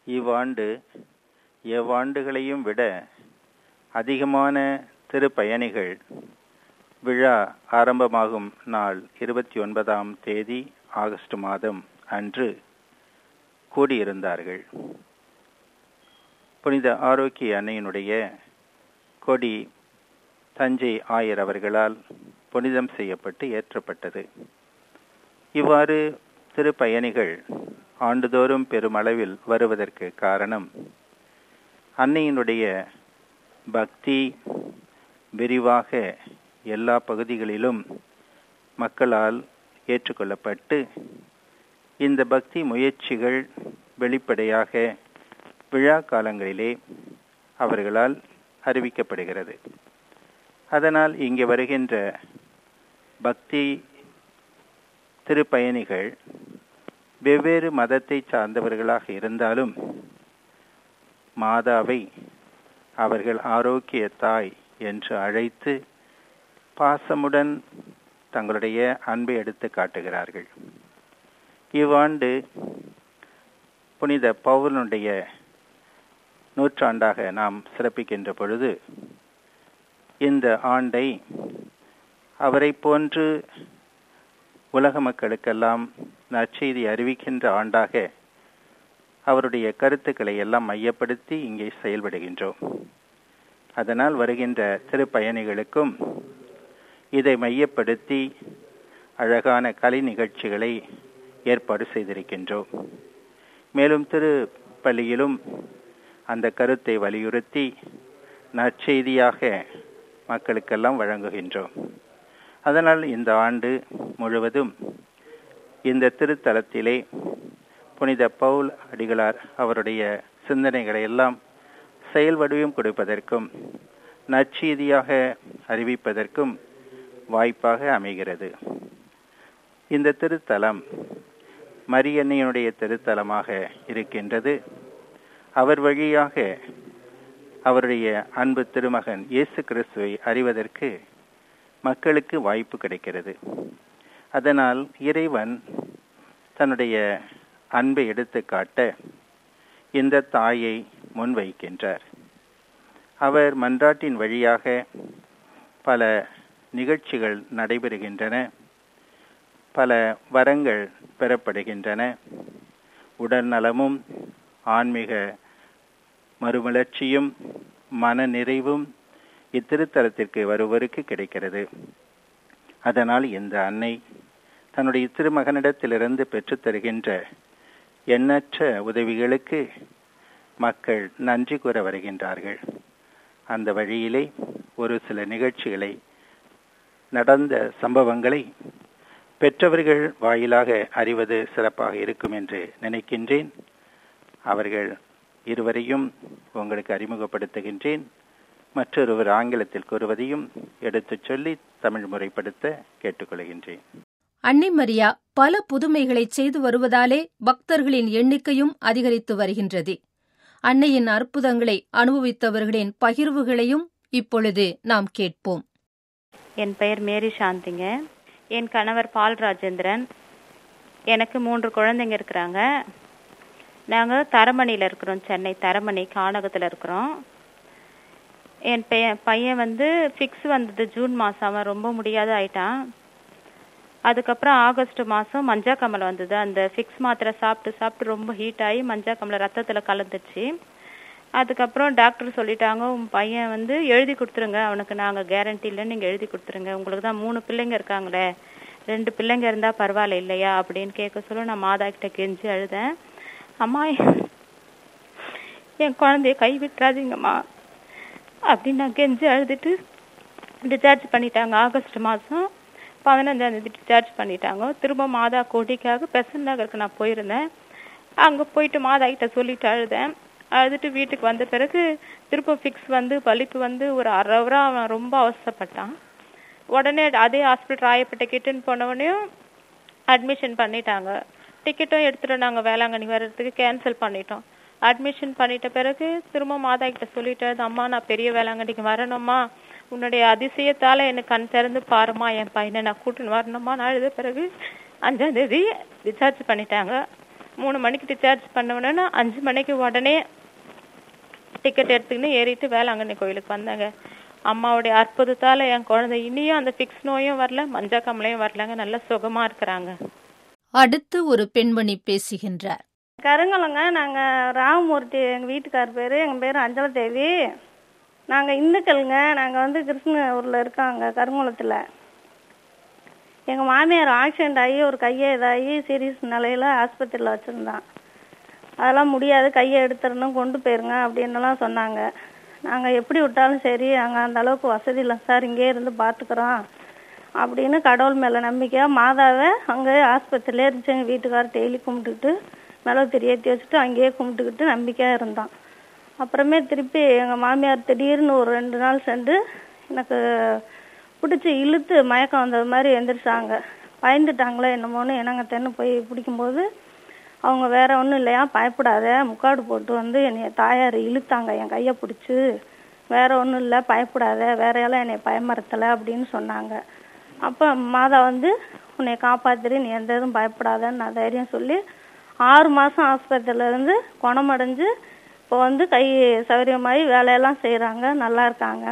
இவ்வாண்டு எவ்வாண்டுகளையும் விட அதிகமான திருப்பயணிகள் விழா ஆரம்பமாகும் நாள் இருபத்தி ஒன்பதாம் தேதி ஆகஸ்ட் மாதம் அன்று கூடியிருந்தார்கள் புனித ஆரோக்கிய அன்னையினுடைய கொடி தஞ்சை ஆயர் அவர்களால் புனிதம் செய்யப்பட்டு ஏற்றப்பட்டது இவ்வாறு திருப்பயணிகள் ஆண்டுதோறும் பெருமளவில் வருவதற்கு காரணம் அன்னையினுடைய பக்தி விரிவாக எல்லா பகுதிகளிலும் மக்களால் ஏற்றுக்கொள்ளப்பட்டு இந்த பக்தி முயற்சிகள் வெளிப்படையாக விழா காலங்களிலே அவர்களால் அறிவிக்கப்படுகிறது அதனால் இங்கே வருகின்ற பக்தி திருப்பயணிகள் வெவ்வேறு மதத்தை சார்ந்தவர்களாக இருந்தாலும் மாதாவை அவர்கள் ஆரோக்கிய தாய் என்று அழைத்து பாசமுடன் தங்களுடைய அன்பை எடுத்து காட்டுகிறார்கள் இவ்வாண்டு புனித பவுலனுடைய நூற்றாண்டாக நாம் சிறப்பிக்கின்ற பொழுது இந்த ஆண்டை அவரை போன்று உலக மக்களுக்கெல்லாம் நற்செய்தி அறிவிக்கின்ற ஆண்டாக அவருடைய கருத்துக்களை எல்லாம் மையப்படுத்தி இங்கே செயல்படுகின்றோம் அதனால் வருகின்ற திருப்பயணிகளுக்கும் இதை மையப்படுத்தி அழகான கலை நிகழ்ச்சிகளை ஏற்பாடு செய்திருக்கின்றோம் மேலும் திருப்பள்ளியிலும் அந்த கருத்தை வலியுறுத்தி நற்செய்தியாக மக்களுக்கெல்லாம் வழங்குகின்றோம் அதனால் இந்த ஆண்டு முழுவதும் இந்த திருத்தலத்திலே புனித பவுல் அடிகளார் அவருடைய சிந்தனைகளை எல்லாம் செயல் வடிவம் கொடுப்பதற்கும் நற்செய்தியாக அறிவிப்பதற்கும் வாய்ப்பாக அமைகிறது இந்த திருத்தலம் மரியன்னையனுடைய திருத்தலமாக இருக்கின்றது அவர் வழியாக அவருடைய அன்பு திருமகன் இயேசு கிறிஸ்துவை அறிவதற்கு மக்களுக்கு வாய்ப்பு கிடைக்கிறது அதனால் இறைவன் தன்னுடைய அன்பை எடுத்து காட்ட இந்த தாயை முன்வைக்கின்றார் அவர் மன்றாட்டின் வழியாக பல நிகழ்ச்சிகள் நடைபெறுகின்றன பல வரங்கள் பெறப்படுகின்றன உடல் நலமும் ஆன்மீக மறுமலர்ச்சியும் மன நிறைவும் இத்திருத்தலத்திற்கு வருவருக்கு கிடைக்கிறது அதனால் இந்த அன்னை தன்னுடைய திருமகனிடத்திலிருந்து பெற்றுத் தருகின்ற எண்ணற்ற உதவிகளுக்கு மக்கள் நன்றி கூற வருகின்றார்கள் அந்த வழியிலே ஒரு சில நிகழ்ச்சிகளை நடந்த சம்பவங்களை பெற்றவர்கள் வாயிலாக அறிவது சிறப்பாக இருக்கும் என்று நினைக்கின்றேன் அவர்கள் இருவரையும் உங்களுக்கு அறிமுகப்படுத்துகின்றேன் மற்றொருவர் ஆங்கிலத்தில் கூறுவதையும் எடுத்துச் சொல்லி தமிழ் முறைப்படுத்த கேட்டுக்கொள்கின்றேன் அன்னை மரியா பல புதுமைகளை செய்து வருவதாலே பக்தர்களின் எண்ணிக்கையும் அதிகரித்து வருகின்றது அன்னையின் அற்புதங்களை அனுபவித்தவர்களின் பகிர்வுகளையும் இப்பொழுது நாம் கேட்போம் என் பெயர் மேரி சாந்திங்க என் கணவர் பால் ராஜேந்திரன் எனக்கு மூன்று குழந்தைங்க இருக்கிறாங்க நாங்கள் தரமணியில் இருக்கிறோம் சென்னை தரமணி கானகத்தில் இருக்கிறோம் என் பைய பையன் வந்து ஃபிக்ஸ் வந்தது ஜூன் மாதம் அவன் ரொம்ப முடியாத ஆயிட்டான் அதுக்கப்புறம் ஆகஸ்ட் மாதம் மஞ்சா கமலை வந்தது அந்த ஃபிக்ஸ் மாத்திரை சாப்பிட்டு சாப்பிட்டு ரொம்ப ஹீட் ஆகி மஞ்சா கமலை ரத்தத்தில் கலந்துச்சு அதுக்கப்புறம் டாக்டர் சொல்லிட்டாங்க உன் பையன் வந்து எழுதி கொடுத்துருங்க அவனுக்கு நாங்கள் கேரண்டி இல்லைன்னு நீங்கள் எழுதி கொடுத்துருங்க உங்களுக்கு தான் மூணு பிள்ளைங்க இருக்காங்களே ரெண்டு பிள்ளைங்க இருந்தால் பரவாயில்ல இல்லையா அப்படின்னு கேட்க சொல்ல நான் மாதா கிட்ட கெஞ்சி அழுதேன் அம்மா என் குழந்தைய கை விட்டுறாதீங்கம்மா அப்படின்னு நான் கெஞ்சி அழுதுட்டு டிஸ்சார்ஜ் பண்ணிட்டாங்க ஆகஸ்ட் மாதம் பதினஞ்சாம் தேதி டிஸ்சார்ஜ் பண்ணிட்டாங்க திரும்ப மாதா கோட்டிக்காக பெசன் நகருக்கு நான் போயிருந்தேன் அங்கே போயிட்டு மாதா கிட்ட சொல்லிட்டு அழுதேன் அழுதுட்டு வீட்டுக்கு வந்த பிறகு திரும்ப ஃபிக்ஸ் வந்து பலிப்பு வந்து ஒரு அரை ஹவரா அவன் ரொம்ப அவசரப்பட்டான் உடனே அதே ஹாஸ்பிட்டல் ராயப்பேட்டை கிட்டுன்னு போனவனையும் அட்மிஷன் பண்ணிட்டாங்க டிக்கெட்டும் எடுத்துட்டு நாங்கள் வேளாங்கண்ணி வர்றதுக்கு கேன்சல் பண்ணிட்டோம் அட்மிஷன் பண்ணிட்ட பிறகு திரும்ப மாதா கிட்ட சொல்லிட்டு அம்மா நான் பெரிய வேளாங்கண்ணிக்கு வரணும்மா உன்னுடைய அதிசயத்தால எனக்கு கண் திறந்து பாருமா என் பையனை நான் கூட்டின்னு வரணுமா நான் அழுத பிறகு அஞ்சாம் தேதி டிஸ்சார்ஜ் பண்ணிட்டாங்க மூணு மணிக்கு டிஸ்சார்ஜ் பண்ண அஞ்சு மணிக்கு உடனே டிக்கெட் எடுத்துக்கின்னு ஏறிட்டு வேளாங்கண்ணி கோயிலுக்கு வந்தாங்க அம்மாவுடைய அற்புதத்தால என் குழந்தை இனியும் அந்த ஃபிக்ஸ் நோயும் வரல மஞ்சா கமலையும் வரலங்க நல்ல சுகமா இருக்கிறாங்க அடுத்து ஒரு பெண்மணி பேசுகின்றார் கருங்குளங்க நாங்கள் ராமமூர்த்தி எங்கள் வீட்டுக்கார் பேர் எங்கள் பேர் அஞ்சல தேவி நாங்கள் இந்துக்களுங்க நாங்கள் வந்து கிருஷ்ணூரில் இருக்காங்க கருங்குளத்தில் எங்கள் மாமியார் ஆக்சிடென்ட் ஆகி ஒரு கையை இதாகி சீரியஸ் நிலையில் ஆஸ்பத்திரியில் வச்சுருந்தான் அதெல்லாம் முடியாது கையை எடுத்துடணும் கொண்டு போயிருங்க அப்படின்னுலாம் சொன்னாங்க நாங்கள் எப்படி விட்டாலும் சரி நாங்கள் அந்த அளவுக்கு வசதி இல்லை சார் இங்கே இருந்து பார்த்துக்குறோம் அப்படின்னு கடவுள் மேலே நம்பிக்கையாக மாதாவை அங்கே ஆஸ்பத்திரியிலே இருந்துச்சு எங்கள் வீட்டுக்காரர் டெய்லி கும்பிட்டுக்கிட்டு மிளகு திரி ஏற்றி வச்சுட்டு அங்கேயே கும்பிட்டுக்கிட்டு நம்பிக்கையாக இருந்தான் அப்புறமே திருப்பி எங்கள் மாமியார் திடீர்னு ஒரு ரெண்டு நாள் சென்று எனக்கு பிடிச்சி இழுத்து மயக்கம் வந்தது மாதிரி எந்திரிச்சாங்க பயந்துட்டாங்களே என்னமோன்னு என்னங்க தென்னு போய் பிடிக்கும்போது அவங்க வேற ஒன்றும் இல்லையா பயப்படாத முக்காடு போட்டு வந்து என்னைய தாயார் இழுத்தாங்க என் கையை பிடிச்சி வேற ஒன்றும் இல்லை பயப்படாத வேற எல்லாம் என்னை பயமறுத்தலை அப்படின்னு சொன்னாங்க அப்போ மாதா வந்து உன்னை காப்பாத்திரு நீ எந்த இதுவும் பயப்படாதன்னு நான் தைரியம் சொல்லி ஆறு மாதம் ஆஸ்பத்திரியில இருந்து குணமடைஞ்சு இப்போ வந்து கை சௌகரியமாகி வேலையெல்லாம் செய்கிறாங்க நல்லா இருக்காங்க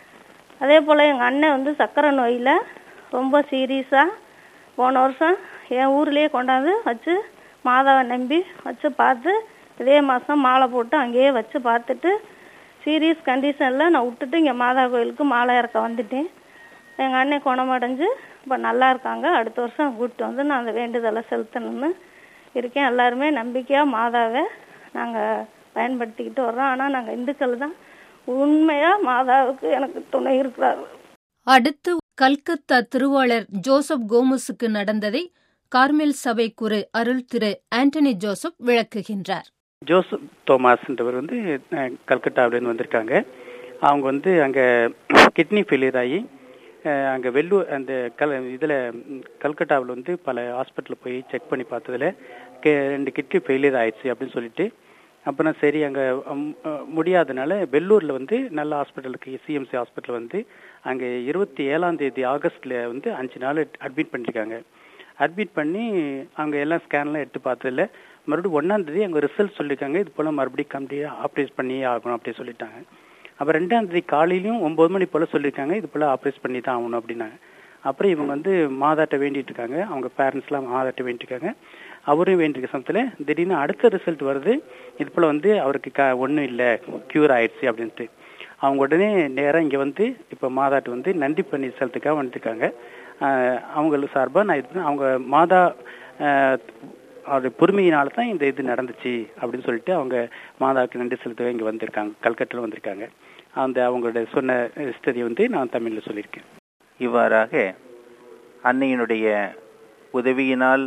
அதே போல் எங்கள் அண்ணன் வந்து சர்க்கரை நோயில் ரொம்ப சீரியஸாக போன வருஷம் என் ஊர்லேயே கொண்டாந்து வச்சு மாதாவை நம்பி வச்சு பார்த்து இதே மாதம் மாலை போட்டு அங்கேயே வச்சு பார்த்துட்டு சீரியஸ் கண்டிஷனில் நான் விட்டுட்டு இங்கே மாதா கோயிலுக்கு மாலை இறக்க வந்துட்டேன் எங்கள் அண்ணன் குணமடைஞ்சு இப்போ நல்லா இருக்காங்க அடுத்த வருஷம் கூப்பிட்டு வந்து நான் அந்த வேண்டுதலை செலுத்தணும்னு இருக்கேன் எல்லாருமே நம்பிக்கையாக மாதாவை நாங்கள் பயன்படுத்திக்கிட்டு வர்றோம் ஆனால் நாங்கள் இந்துக்கள் தான் உண்மையாக மாதாவுக்கு எனக்கு துணை இருக்கிறாரு அடுத்து கல்கத்தா திருவாளர் ஜோசப் கோமஸுக்கு நடந்ததை கார்மெல் சபை குரு அருள் திரு ஆண்டனி ஜோசப் விளக்குகின்றார் ஜோசப் தோமாஸ்ன்றவர் வந்து அஹ், கல்கட்டாவிலேருந்து வந்திருக்காங்க அவங்க வந்து அங்கே கிட்னி ஃபெயிலியர் ஆகி அஹ், அங்கே வெள்ளூர் அந்த கல் இதில் கல்கட்டாவில் வந்து பல ஹாஸ்பிட்டலில் போய் செக் பண்ணி பார்த்ததுல கே ரெண்டு கிட்னி ஃபெயிலியர் ஆயிடுச்சு அப்படின்னு சொல்லிட்டு அப்புறம் சரி அங்கே முடியாதனால வெள்ளூரில் வந்து நல்ல ஹாஸ்பிட்டலுக்கு சிஎம்சி ஹாஸ்பிட்டல் வந்து அங்கே இருபத்தி ஏழாம் தேதி ஆகஸ்ட்ல வந்து அஞ்சு நாள் அட்மிட் பண்ணியிருக்காங்க அட்மிட் பண்ணி அவங்க எல்லாம் ஸ்கேன்லாம் எடுத்து பார்த்ததில்ல மறுபடியும் ஒன்றாம் தேதி அங்கே ரிசல்ட் சொல்லியிருக்காங்க இது போல் மறுபடியும் கம்பெனி ஆப்ரேட் பண்ணியே ஆகணும் அப்படி சொல்லிட்டாங்க அப்போ ரெண்டாம் தேதி காலையிலையும் ஒம்பது மணி போல் சொல்லியிருக்காங்க இது போல் ஆப்ரேட் பண்ணி தான் ஆகணும் அப்படின்னாங்க அப்புறம் இவங்க வந்து மாதாட்ட வேண்டிட்டு இருக்காங்க அவங்க பேரண்ட்ஸ்லாம் மாதாட்ட வேண்டிட்டு இருக்காங்க அவரும் வேண்டியிருக்க சமயத்தில் திடீர்னு அடுத்த ரிசல்ட் வருது இது போல் வந்து அவருக்கு க ஒன்றும் இல்லை க்யூர் ஆயிடுச்சு அப்படின்ட்டு அவங்க உடனே நேராக இங்கே வந்து இப்போ மாதாட்டு வந்து நன்றி பண்ணி செலுத்துக்காக வந்துருக்காங்க அவங்களுக்கு சார்பாக நான் இது பண்ணி- அவங்க மாதா ஆஹ், அவருடைய பொறுமையினால தான் இந்த இது நடந்துச்சு அப்படின்னு சொல்லிட்டு அவங்க மாதாவுக்கு நன்றி செலுத்தவே இங்கே வந்திருக்காங்க கல்கட்டில் வந்திருக்காங்க அந்த அவங்களுடைய சொன்ன ஹிஸ்டரியை வந்து நான் தமிழில் சொல்லியிருக்கேன் இவ்வாறாக அன்னையினுடைய உதவியினால்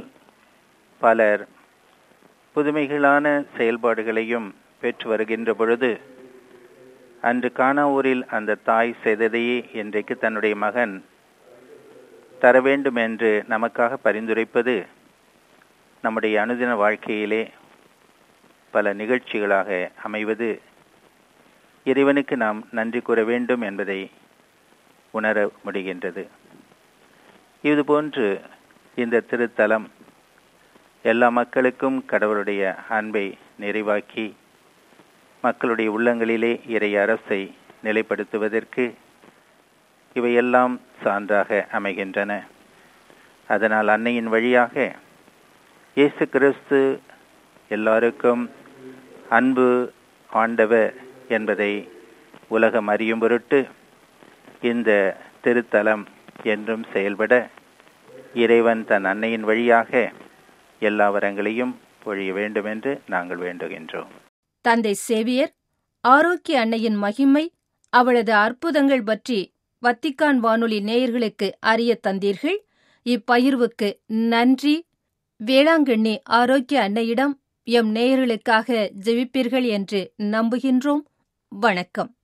பலர் புதுமைகளான செயல்பாடுகளையும் பெற்று வருகின்ற பொழுது அன்று கானாவூரில் அந்த தாய் செய்ததையே இன்றைக்கு தன்னுடைய மகன் தர வேண்டும் என்று நமக்காக பரிந்துரைப்பது நம்முடைய அனுதின வாழ்க்கையிலே பல நிகழ்ச்சிகளாக அமைவது இறைவனுக்கு நாம் நன்றி கூற வேண்டும் என்பதை உணர முடிகின்றது இதுபோன்று இந்த திருத்தலம் எல்லா மக்களுக்கும் கடவுளுடைய அன்பை நிறைவாக்கி மக்களுடைய உள்ளங்களிலே இறை அரசை நிலைப்படுத்துவதற்கு இவையெல்லாம் சான்றாக அமைகின்றன அதனால் அன்னையின் வழியாக இயேசு கிறிஸ்து எல்லாருக்கும் அன்பு ஆண்டவர் என்பதை உலகம் அறியும் பொருட்டு இந்த திருத்தலம் என்றும் செயல்பட இறைவன் தன் அன்னையின் வழியாக எல்லா வரங்களையும் பொழிய வேண்டும் என்று நாங்கள் வேண்டுகின்றோம் தந்தை சேவியர் ஆரோக்கிய அன்னையின் மகிமை அவளது அற்புதங்கள் பற்றி வத்திக்கான் வானொலி நேயர்களுக்கு அறிய தந்தீர்கள் இப்பகிர்வுக்கு நன்றி வேளாங்கண்ணி ஆரோக்கிய அன்னையிடம் எம் நேயர்களுக்காக ஜெபிப்பீர்கள் என்று நம்புகின்றோம் வணக்கம்